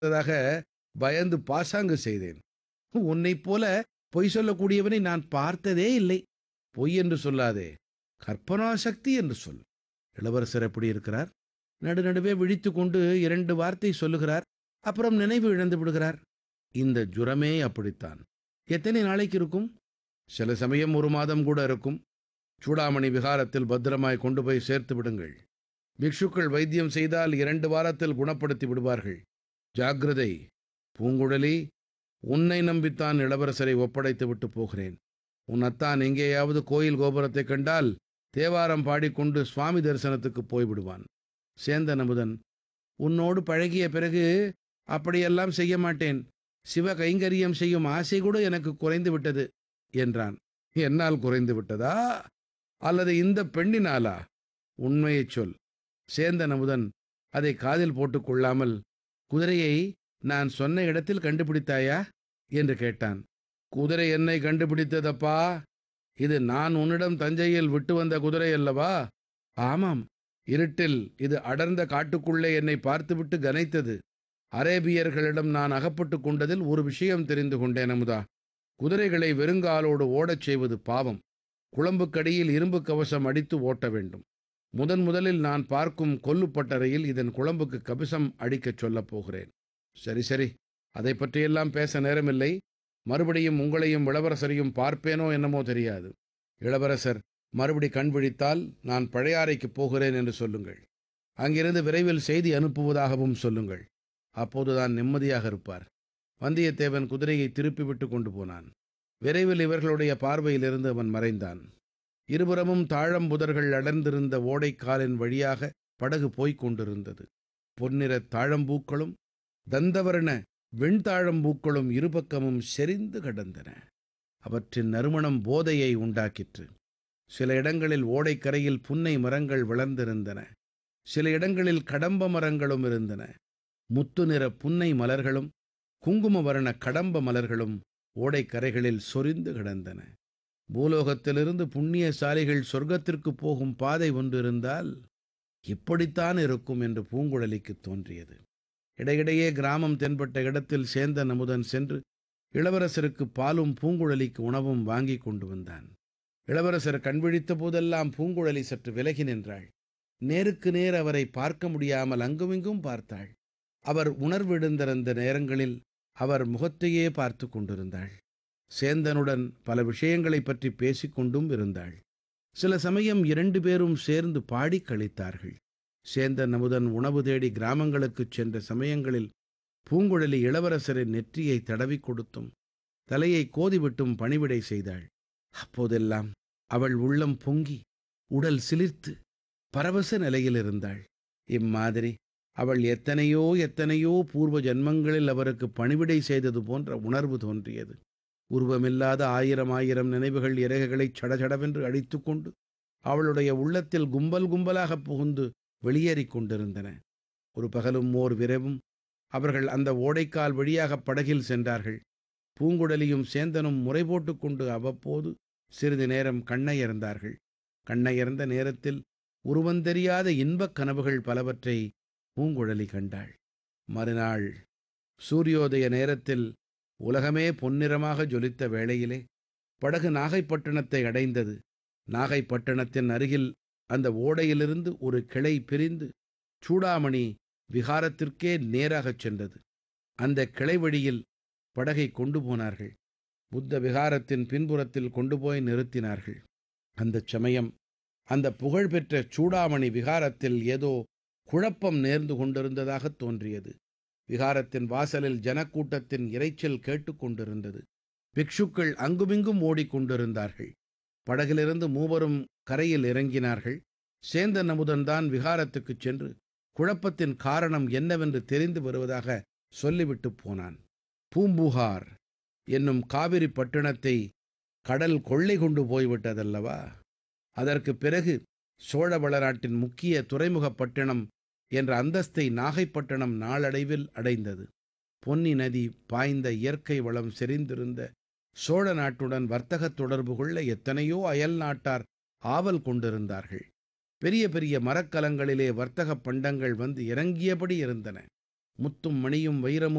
இருந்ததாக பயந்து பாசாங்கு செய்தேன் உன்னைப் போல பொய் சொல்லக்கூடியவனை நான் பார்த்ததே இல்லை பொய் என்று சொல்லாதே கற்பனா சக்தி என்று சொல் இளவரசர் எப்படி இருக்கிறார் நடுநடுவே விழித்துக் கொண்டு இரண்டு வார்த்தை சொல்லுகிறார் அப்புறம் நினைவு இழந்து விடுகிறார் இந்த ஜுரமே அப்படித்தான் எத்தனை நாளைக்கு இருக்கும் சில சமயம் ஒரு மாதம் கூட இருக்கும் சூடாமணி விகாரத்தில் பத்திரமாய் கொண்டு போய் சேர்த்து விடுங்கள் பிக்ஷுக்கள் வைத்தியம் செய்தால் இரண்டு வாரத்தில் குணப்படுத்தி விடுவார்கள் ஜாக்கிரதை பூங்குழலி உன்னை நம்பித்தான் இளவரசரை ஒப்படைத்து விட்டு போகிறேன் உன் அத்தான் எங்கேயாவது கோயில் கோபுரத்தைக் கண்டால் தேவாரம் பாடிக்கொண்டு சுவாமி தரிசனத்துக்கு போய்விடுவான் சேந்தன் அமுதன் உன்னோடு பழகிய பிறகு அப்படியெல்லாம் செய்ய மாட்டேன் சிவ கைங்கரியம் செய்யும் ஆசை கூட எனக்கு குறைந்து விட்டது என்றான் என்னால் குறைந்து விட்டதா அல்லது இந்த பெண்ணினாலா உண்மையைச் சொல் சேந்தன் அமுதன் அதை காதில் போட்டுக் கொள்ளாமல் குதிரையை நான் சொன்ன இடத்தில் கண்டுபிடித்தாயா என்று கேட்டான் குதிரை என்னை கண்டுபிடித்ததப்பா இது நான் உன்னிடம் தஞ்சையில் விட்டு வந்த குதிரை அல்லவா ஆமாம் இருட்டில் இது அடர்ந்த காட்டுக்குள்ளே என்னை பார்த்துவிட்டு கனைத்தது அரேபியர்களிடம் நான் அகப்பட்டுக் கொண்டதில் ஒரு விஷயம் தெரிந்து கொண்டேன் அமுதா குதிரைகளை வெறுங்காலோடு ஓடச் செய்வது பாவம் குளம்புக்கடியில் இரும்பு கவசம் அடித்து ஓட்ட வேண்டும் முதன் முதலில் நான் பார்க்கும் கொல்லுப்பட்டறையில் இதன் குழம்புக்கு கபிசம் அடிக்கச் சொல்லப் போகிறேன் சரி சரி அதை பற்றியெல்லாம் பேச நேரமில்லை மறுபடியும் உங்களையும் இளவரசரையும் பார்ப்பேனோ என்னமோ தெரியாது இளவரசர் மறுபடி கண் விழித்தால் நான் பழையாறைக்குப் போகிறேன் என்று சொல்லுங்கள் அங்கிருந்து விரைவில் செய்தி அனுப்புவதாகவும் சொல்லுங்கள் அப்போதுதான் நிம்மதியாக இருப்பார் வந்தியத்தேவன் குதிரையை திருப்பி விட்டு கொண்டு போனான் விரைவில் இவர்களுடைய பார்வையிலிருந்து அவன் மறைந்தான் இருபுறமும் தாழம்புதர்கள் அடர்ந்திருந்த ஓடைக்காலின் வழியாக படகு போய்க் கொண்டிருந்தது பொன்னிறத் தாழம்பூக்களும் தந்தவர்ண வெண்தாழம்பூக்களும் இருபக்கமும் செறிந்து கிடந்தன அவற்றின் நறுமணம் போதையை உண்டாக்கிற்று சில இடங்களில் ஓடைக்கரையில் புன்னை மரங்கள் வளர்ந்திருந்தன சில இடங்களில் கடம்ப மரங்களும் இருந்தன முத்து நிற புன்னை மலர்களும் குங்கும வர்ண கடம்ப மலர்களும் ஓடைக்கரைகளில் சொரிந்து கிடந்தன பூலோகத்திலிருந்து புண்ணியசாலிகள் சொர்க்கத்திற்கு போகும் பாதை ஒன்றிருந்தால் இப்படித்தான் இருக்கும் என்று பூங்குழலிக்கு தோன்றியது இடையிடையே கிராமம் தென்பட்ட இடத்தில் சேந்தன் அமுதன் சென்று இளவரசருக்கு பாலும் பூங்குழலிக்கு உணவும் வாங்கி கொண்டு வந்தான் இளவரசர் கண்விழித்த போதெல்லாம் பூங்குழலி சற்று விலகி நின்றாள் நேருக்கு நேர் அவரை பார்க்க முடியாமல் அங்குமிங்கும் பார்த்தாள் அவர் உணர்விழுந்திருந்த நேரங்களில் அவர் முகத்தையே பார்த்து கொண்டிருந்தாள் சேந்தனுடன் பல விஷயங்களைப் பற்றி பேசிக்கொண்டும் இருந்தாள் சில சமயம் இரண்டு பேரும் சேர்ந்து பாடிக் கழித்தார்கள் சேந்தன் அமுதன் உணவு தேடி கிராமங்களுக்குச் சென்ற சமயங்களில் பூங்குழலி இளவரசரின் நெற்றியை தடவி கொடுத்தும் தலையை கோதிவிட்டும் பணிவிடை செய்தாள் அப்போதெல்லாம் அவள் உள்ளம் பொங்கி உடல் சிலிர்த்து பரவச நிலையில் இருந்தாள் இம்மாதிரி அவள் எத்தனையோ எத்தனையோ பூர்வ ஜன்மங்களில் அவருக்கு பணிவிடை செய்தது போன்ற உணர்வு தோன்றியது உருவமில்லாத ஆயிரம் ஆயிரம் நினைவுகள் இறகுகளைச் சடசடவென்று அடித்துக்கொண்டு அவளுடைய உள்ளத்தில் கும்பல் கும்பலாக புகுந்து வெளியேறிக் கொண்டிருந்தன ஒரு பகலும் ஓர் விரவும் அவர்கள் அந்த ஓடைக்கால் வழியாக படகில் சென்றார்கள் பூங்குழலியும் சேந்தனும் முறை போட்டுக் கொண்டு அவ்வப்போது சிறிது நேரம் கண்ணையர்ந்தார்கள் கண்ணையர்ந்த நேரத்தில் உருவந்தெரியாத இன்பக் கனவுகள் பலவற்றை பூங்குழலி கண்டாள் மறுநாள் சூரியோதய நேரத்தில் உலகமே பொன்னிறமாக ஜொலித்த வேளையிலே படகு நாகைப்பட்டினத்தை அடைந்தது நாகைப்பட்டினத்தின் அருகில் அந்த ஓடையிலிருந்து ஒரு கிளை பிரிந்து சூடாமணி விகாரத்திற்கே நேராகச் சென்றது அந்த கிளை வழியில் படகை கொண்டு போனார்கள் புத்த விகாரத்தின் பின்புறத்தில் கொண்டு போய் நிறுத்தினார்கள் அந்தச் சமயம் அந்த புகழ்பெற்ற சூடாமணி விகாரத்தில் ஏதோ குழப்பம் நேர்ந்து கொண்டிருந்ததாகத் தோன்றியது விகாரத்தின் வாசலில் ஜனக்கூட்டத்தின் இரைச்சல் கேட்டுக்கொண்டிருந்தது பிக்ஷுக்கள் அங்குமிங்கும் ஓடிக்கொண்டிருந்தார்கள் படகிலிருந்து மூவரும் கரையில் இறங்கினார்கள் சேந்தன் அமுதன்தான் விகாரத்துக்குச் சென்று குழப்பத்தின் காரணம் என்னவென்று தெரிந்து வருவதாக சொல்லிவிட்டு போனான் பூம்புகார் என்னும் காவிரி பட்டணத்தை கடல் கொள்ளை கொண்டு போய்விட்டதல்லவா அதற்கு பிறகு சோழவள நாட்டின் முக்கிய துறைமுகப் பட்டணம் என்ற அந்தஸ்தை நாகைப்பட்டினம் நாளடைவில் அடைந்தது பொன்னி நதி பாய்ந்த இயற்கை வளம் செறிந்திருந்த சோழ நாட்டுடன் வர்த்தகத் தொடர்பு கொள்ள எத்தனையோ அயல் நாட்டார் ஆவல் கொண்டிருந்தார்கள் பெரிய பெரிய மரக்கலங்களிலே வர்த்தகப் பண்டங்கள் வந்து இறங்கியபடி இருந்தன முத்தும் மணியும் வைரமும்